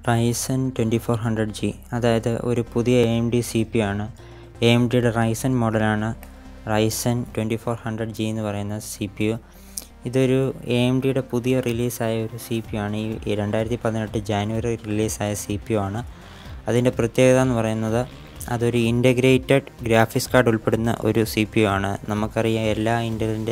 Ryzen twenty four hundred G അതായത് ഒരു പുതിയ A M D C P ആണ് എ എം ഡിയുടെ റൈസൻ മോഡലാണ് Ryzen twenty four hundred G എന്ന് പറയുന്ന സി പി യു ഇതൊരു എ എം ഡിയുടെ പുതിയ റിലീസായ ഒരു സി പി യു ആണ് ഈ രണ്ടായിരത്തി പതിനെട്ട് ജാനുവരി റിലീസായ സി പി യു ആണ് അതിൻ്റെ പ്രത്യേകത എന്ന് പറയുന്നത് അതൊരു ഇൻ്റഗ്രേറ്റഡ് ഗ്രാഫിക്സ് കാർഡ് ഉൾപ്പെടുന്ന ഒരു സി പി യു ആണ് നമുക്കറിയാം എല്ലാ ഇൻ്റലിൻ്റെ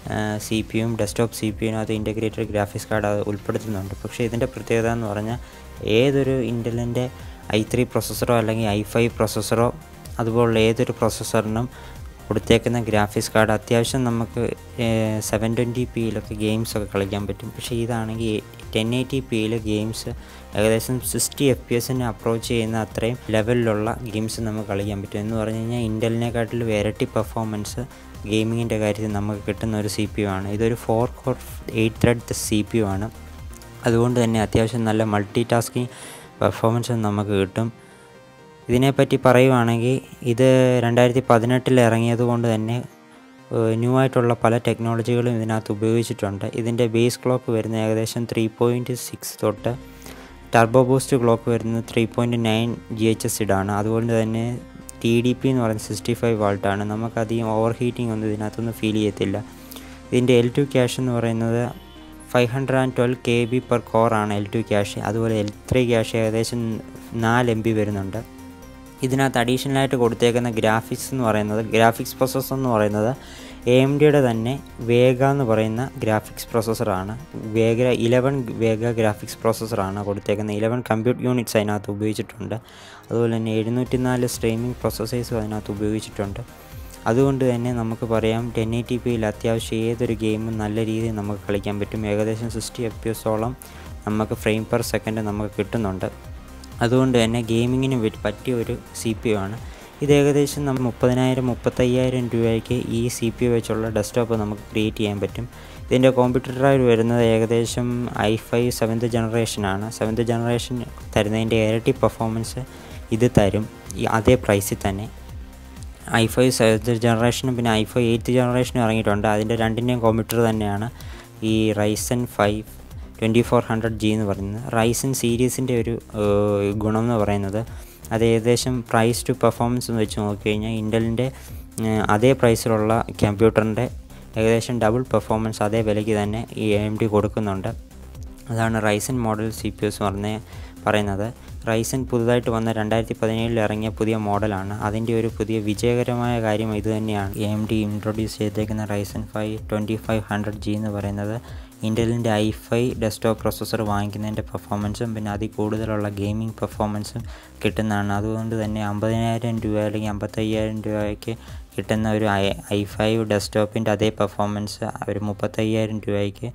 സി പി യും ഡെസ്ക്ടോപ്പ് സി പി യുവിനകത്ത് ഇൻ്റഗ്രേറ്റഡ് ഗ്രാഫിക്സ് കാർഡ് അത് ഉൾപ്പെടുത്തുന്നുണ്ട് പക്ഷേ ഇതിൻ്റെ പ്രത്യേകത എന്ന് പറഞ്ഞാൽ ഏതൊരു ഇൻ്റലിൻ്റെ ഐ ത്രീ പ്രൊസസ്സറോ അല്ലെങ്കിൽ ഐ ഫൈവ് പ്രൊസസ്സറോ അതുപോലുള്ള ഏതൊരു പ്രൊസസ്സറിനും കൊടുത്തേക്കുന്ന ഗ്രാഫിക്സ് കാർഡ് അത്യാവശ്യം നമുക്ക് സെവൻ ട്വൻറ്റി പിയിലൊക്കെ ഗെയിംസൊക്കെ കളിക്കാൻ പറ്റും പക്ഷേ ഇതാണെങ്കിൽ ടെൻ എയ്റ്റി പിയിൽ ഗെയിംസ് ഏകദേശം സിക്സ്റ്റി എഫ് പി എസിനെ അപ്രോച്ച് ചെയ്യുന്ന അത്രയും ലെവലിലുള്ള ഗെയിംസ് നമുക്ക് കളിക്കാൻ പറ്റും എന്ന് പറഞ്ഞു കഴിഞ്ഞാൽ ഇൻ്റലിനെക്കാട്ടിലും ഇരട്ടി പെർഫോമൻസ് ഗെയിമിങ്ങിൻ്റെ കാര്യത്തിൽ നമുക്ക് കിട്ടുന്ന ഒരു സി പി യു ആണ് ഇതൊരു four core eight thread C P U ആണ് അതുകൊണ്ട് തന്നെ അത്യാവശ്യം നല്ല മൾട്ടി ടാസ്കിങ് പെർഫോമൻസ് നമുക്ക് കിട്ടും ഇതിനെപ്പറ്റി പറയുവാണെങ്കിൽ ഇത് രണ്ടായിരത്തി പതിനെട്ടിൽ ഇറങ്ങിയത് കൊണ്ട് തന്നെ ന്യൂ ആയിട്ടുള്ള പല ടെക്നോളജികളും ഇതിനകത്ത് ഉപയോഗിച്ചിട്ടുണ്ട് ഇതിൻ്റെ ബേസ് ക്ലോക്ക് വരുന്നത് ഏകദേശം ത്രീ പോയിൻറ്റ് സിക്സ് തൊട്ട് ടർബോ ബൂസ്റ്റ് ക്ലോക്ക് വരുന്നത് three point nine G H S ഇടാണ് അതുകൊണ്ട് തന്നെ ടി ഡി പി എന്ന് പറയുന്നത് സിക്സ്റ്റി ഫൈവ് വാൾട്ടാണ് നമുക്കധികം ഓവർ ഹീറ്റിംഗ് ഒന്നും ഇതിനകത്തൊന്നും ഫീൽ ചെയ്യത്തില്ല ഇതിൻ്റെ എൽ ടു ക്യാഷ് എന്ന് പറയുന്നത് five hundred and twelve K B per കോറാണ് എൽ ടു ക്യാഷ് അതുപോലെ എൽ ത്രീ ക്യാഷ് ഏകദേശം നാല് എം ബി വരുന്നുണ്ട് ഇതിനകത്ത് അഡീഷണലായിട്ട് കൊടുത്തേക്കുന്ന ഗ്രാഫിക്സ് എന്ന് പറയുന്നത് ഗ്രാഫിക്സ് പ്രോസസ്സർ എന്ന് പറയുന്നത് എ എം ഡിയുടെ തന്നെ വേഗ എന്ന് പറയുന്ന ഗ്രാഫിക്സ് പ്രോസസ്സറാണ് വേഗ ഇലവൻ വേഗ ഗ്രാഫിക്സ് പ്രോസസ്സറാണ് കൊടുത്തേക്കുന്നത് ഇലവൻ കമ്പ്യൂട്ട് യൂണിറ്റ്സ് അതിനകത്ത് ഉപയോഗിച്ചിട്ടുണ്ട് അതുപോലെ തന്നെ എഴുന്നൂറ്റി നാല് സ്ട്രീമിംഗ് പ്രോസസ്സേഴ്സും അതിനകത്ത് ഉപയോഗിച്ചിട്ടുണ്ട് അതുകൊണ്ട് തന്നെ നമുക്ക് പറയാം ടെൻ എയ്റ്റി പിയിൽ അത്യാവശ്യം ഏതൊരു ഗെയിമും നല്ല രീതിയിൽ നമുക്ക് കളിക്കാൻ പറ്റും ഏകദേശം സിക്സ്റ്റി എഫ് പി എസോളം നമുക്ക് ഫ്രെയിം പെർ സെക്കൻഡ് നമുക്ക് കിട്ടുന്നുണ്ട് അതുകൊണ്ട് തന്നെ ഗെയിമിങ്ങിന് പറ്റിയ ഒരു സി പി യു ആണ് ഇത് ഏകദേശം നമ്മൾ മുപ്പതിനായിരം മുപ്പത്തയ്യായിരം രൂപയ്ക്ക് ഈ സി പി യു വെച്ചുള്ള ഡെസ്ക്ടോപ്പ് നമുക്ക് ക്രിയേറ്റ് ചെയ്യാൻ പറ്റും ഇതിൻ്റെ കോമ്പറ്റീറ്ററായി വരുന്നത് ഏകദേശം ഐ ഫൈവ് സെവൻത്ത് ജനറേഷനാണ് സെവൻത്ത് ജനറേഷൻ തരുന്നതിൻ്റെ ഇരട്ടി പെർഫോമൻസ് ഇത് തരും ഈ അതേ പ്രൈസിൽ തന്നെ ഐ ഫൈവ് സെവൻത്ത് ജനറേഷനും പിന്നെ ഐ ഫൈവ് എയ്ത്ത് ജനറേഷനും ഇറങ്ങിയിട്ടുണ്ട് അതിൻ്റെ രണ്ടിൻ്റെയും കോമ്പറ്റീറ്റർ തന്നെയാണ് ഈ Ryzen five twenty four hundred G എന്ന് പറയുന്നത് റൈസൻ സീരീസിൻ്റെ ഒരു ഗുണം എന്ന് പറയുന്നത് അത് ഏകദേശം പ്രൈസ് ടു പെർഫോമൻസ് എന്ന് വെച്ച് നോക്കിക്കഴിഞ്ഞാൽ ഇൻ്റലിൻ്റെ അതേ പ്രൈസിലുള്ള കമ്പ്യൂട്ടറിൻ്റെ ഏകദേശം ഡബിൾ പെർഫോമൻസ് അതേ വിലയ്ക്ക് തന്നെ ഈ എം ഡി കൊടുക്കുന്നുണ്ട് അതാണ് Ryzen model C P S പറഞ്ഞ പറയുന്നത് റൈസൻ പുതുതായിട്ട് വന്ന രണ്ടായിരത്തി പതിനേഴിൽ ഇറങ്ങിയ പുതിയ മോഡലാണ് അതിൻ്റെ ഒരു പുതിയ വിജയകരമായ കാര്യം ഇത് തന്നെയാണ് എ എം ഡി ഇൻട്രൊഡ്യൂസ് ചെയ്തേക്കുന്ന Ryzen five twenty five hundred G എന്ന് പറയുന്നത് ഇൻ്റലിൻ്റെ ഐ ഫൈ ഡെസ്ക്ടോപ്പ് പ്രൊസസ്സർ വാങ്ങിക്കുന്നതിൻ്റെ പെർഫോമൻസും പിന്നെ അതിൽ കൂടുതലുള്ള ഗെയിമിംഗ് പെർഫോമൻസും കിട്ടുന്നതാണ് അതുകൊണ്ട് തന്നെ അമ്പതിനായിരം രൂപ അല്ലെങ്കിൽ അമ്പത്തയ്യായിരം രൂപയ്ക്ക് കിട്ടുന്ന ഒരു ഐ ഐ ഫൈവ് ഡെസ്ക്ടോപ്പിൻ്റെ അതേ പെർഫോമൻസ് ഒരു മുപ്പത്തയ്യായിരം രൂപയ്ക്ക്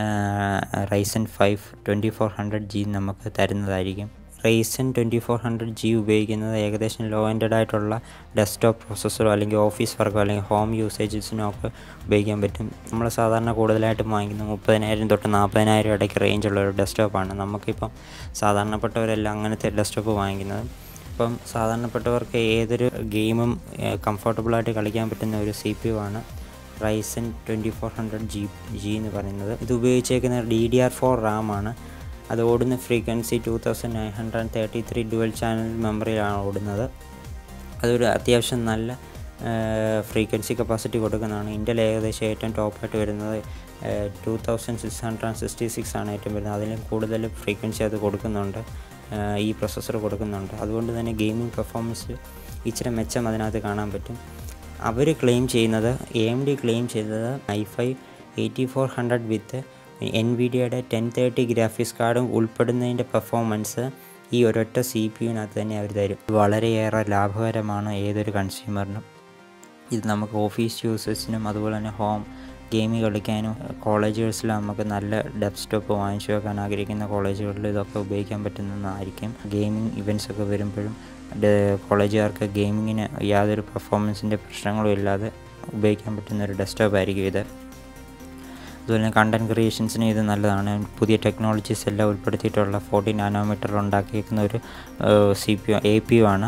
Ryzen five twenty four hundred G നമുക്ക് തരുന്നതായിരിക്കും Ryzen twenty four hundred G ഉപയോഗിക്കുന്നത് ഏകദേശം ലോ എൻഡഡ് ആയിട്ടുള്ള ഡെസ്ക്ടോപ്പ് പ്രോസസ്സറോ അല്ലെങ്കിൽ ഓഫീസ് വർക്കോ അല്ലെങ്കിൽ ഹോം യൂസേജസിനോ ഒക്കെ ഉപയോഗിക്കാൻ പറ്റും നമ്മൾ സാധാരണ കൂടുതലായിട്ടും വാങ്ങിക്കുന്നത് മുപ്പതിനായിരം തൊട്ട് നാൽപ്പതിനായിരം ഇടയ്ക്ക് റേഞ്ചുള്ള ഒരു ഡെസ്ക്ടോപ്പാണ് നമുക്കിപ്പം സാധാരണപ്പെട്ടവരെല്ലാം അങ്ങനത്തെ ഡെസ്ക്ടോപ്പ് വാങ്ങിക്കുന്നത് ഇപ്പം സാധാരണപ്പെട്ടവർക്ക് ഏതൊരു ഗെയിമും കംഫർട്ടബിളായിട്ട് കളിക്കാൻ പറ്റുന്ന ഒരു സി പി യു ആണ് Ryzen twenty four hundred G G എന്ന് പറയുന്നത് ഇത് ഉപയോഗിച്ചേക്കുന്ന D D R four RAM ആണ് അത് ഓടുന്ന frequency two thousand nine hundred thirty three dual channel മെമ്മറിയിലാണ് ഓടുന്നത് അതൊരു അത്യാവശ്യം നല്ല ഫ്രീക്വൻസി കപ്പാസിറ്റി കൊടുക്കുന്നതാണ് ഇൻ്റൽ ഏകദേശം ഏറ്റവും ടോപ്പായിട്ട് വരുന്നത് two thousand six hundred sixty six ആണ് ഏറ്റവും വരുന്നത് അതിലും കൂടുതൽ ഫ്രീക്വൻസി അത് കൊടുക്കുന്നുണ്ട് ഈ പ്രൊസസ്സർ കൊടുക്കുന്നുണ്ട് അതുകൊണ്ട് തന്നെ ഗെയിമിംഗ് പെർഫോമൻസ് ഇച്ചിരി മെച്ചം അതിനകത്ത് കാണാൻ പറ്റും അവർ ക്ലെയിം ചെയ്യുന്നത് എ എം ഡി ക്ലെയിം ചെയ്തത് I five eighty four hundred with N V ഡിയുടെ ടെൻ തേർട്ടി ഗ്രാഫിക്സ് കാർഡും ഉൾപ്പെടുന്നതിൻ്റെ പെർഫോമൻസ് ഈ ഒരൊറ്റ സി പി യുവിനകത്ത് തന്നെ അവർ തരും വളരെയേറെ ലാഭകരമാണ് ഏതൊരു കൺസ്യൂമറിനും ഇത് നമുക്ക് ഓഫീസ് യൂസേഴ്സിനും അതുപോലെ തന്നെ ഹോം ഗെയിം കളിക്കാനും കോളേജുകളിൽ നമുക്ക് നല്ല ഡെസ്ക്ടോപ്പ് വാങ്ങിച്ചു വെക്കാൻ ആഗ്രഹിക്കുന്ന കോളേജുകളിൽ ഇതൊക്കെ ഉപയോഗിക്കാൻ പറ്റുന്നതായിരിക്കും ഗെയിമിംഗ് ഇവൻറ്റ്സ് ഒക്കെ വരുമ്പോഴും കോളേജുകാർക്ക് ഗെയിമിങ്ങിന് യാതൊരു പെർഫോമൻസിൻ്റെ പ്രശ്നങ്ങളും ഇല്ലാതെ ഉപയോഗിക്കാൻ പറ്റുന്ന ഒരു ഡെസ്ക്ടോപ്പ് ആയിരിക്കും ഇത് അതുപോലെ തന്നെ കണ്ടൻറ് ക്രിയേഷൻസിന് ഇത് നല്ലതാണ് പുതിയ ടെക്നോളജീസ് എല്ലാം ഉൾപ്പെടുത്തിയിട്ടുള്ള ഫോർട്ടി നാനോമീറ്റർ ഉണ്ടാക്കിയിരിക്കുന്ന ഒരു C P U A P U ആണ്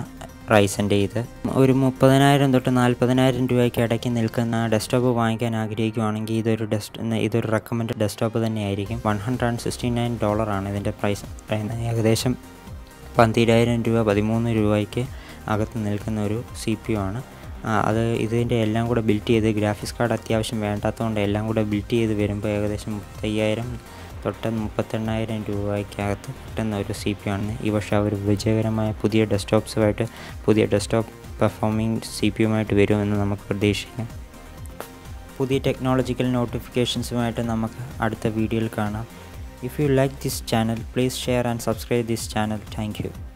റൈസൻ്റെ ഇത് ഒരു മുപ്പതിനായിരം തൊട്ട് നാൽപ്പതിനായിരം രൂപയ്ക്ക് ഇടയ്ക്ക് നിൽക്കുന്ന ഡെസ്ക്ടോപ്പ് വാങ്ങിക്കാൻ ആഗ്രഹിക്കുവാണെങ്കിൽ ഇതൊരു ഡെസ്റ്റ് ഇതൊരു റെക്കമെൻഡ് ഡെസ്ക്ടോപ്പ് തന്നെയായിരിക്കും one hundred and sixty nine ഡോളറാണ് ഇതിൻ്റെ പ്രൈസ് പറയുന്നത് ഏകദേശം പന്തിരായിരം രൂപ പതിമൂന്ന് രൂപയ്ക്ക് അകത്ത് നിൽക്കുന്ന ഒരു സി പി യു ആണ് ആ, അത് ഇതിൻ്റെ എല്ലാം കൂടെ ബിൽറ്റ് ചെയ്ത് ഗ്രാഫിക്സ് കാർഡ് അത്യാവശ്യം വേണ്ടാത്തതുകൊണ്ട് എല്ലാം കൂടെ ബിൽറ്റ് ചെയ്ത് വരുമ്പോൾ ഏകദേശം മുപ്പത്തയ്യായിരം തൊട്ട് മുപ്പത്തെണ്ണായിരം രൂപയ്ക്കകത്ത് കിട്ടുന്ന ഒരു സി പി ആണ് ഈ വർഷം അവർ വിജയകരമായ പുതിയ ഡെസ്ക്ടോപ്സുമായിട്ട് പുതിയ ഡെസ്ക്ടോപ്പ് പെർഫോമിംഗ് സി പി യുമായിട്ട് വരുമെന്ന് നമുക്ക് പ്രതീക്ഷിക്കാം പുതിയ ടെക്നോളജിക്കൽ നോട്ടിഫിക്കേഷൻസുമായിട്ട് നമുക്ക് അടുത്ത വീഡിയോയിൽ കാണാം if you like this channel please share and subscribe this channel thank U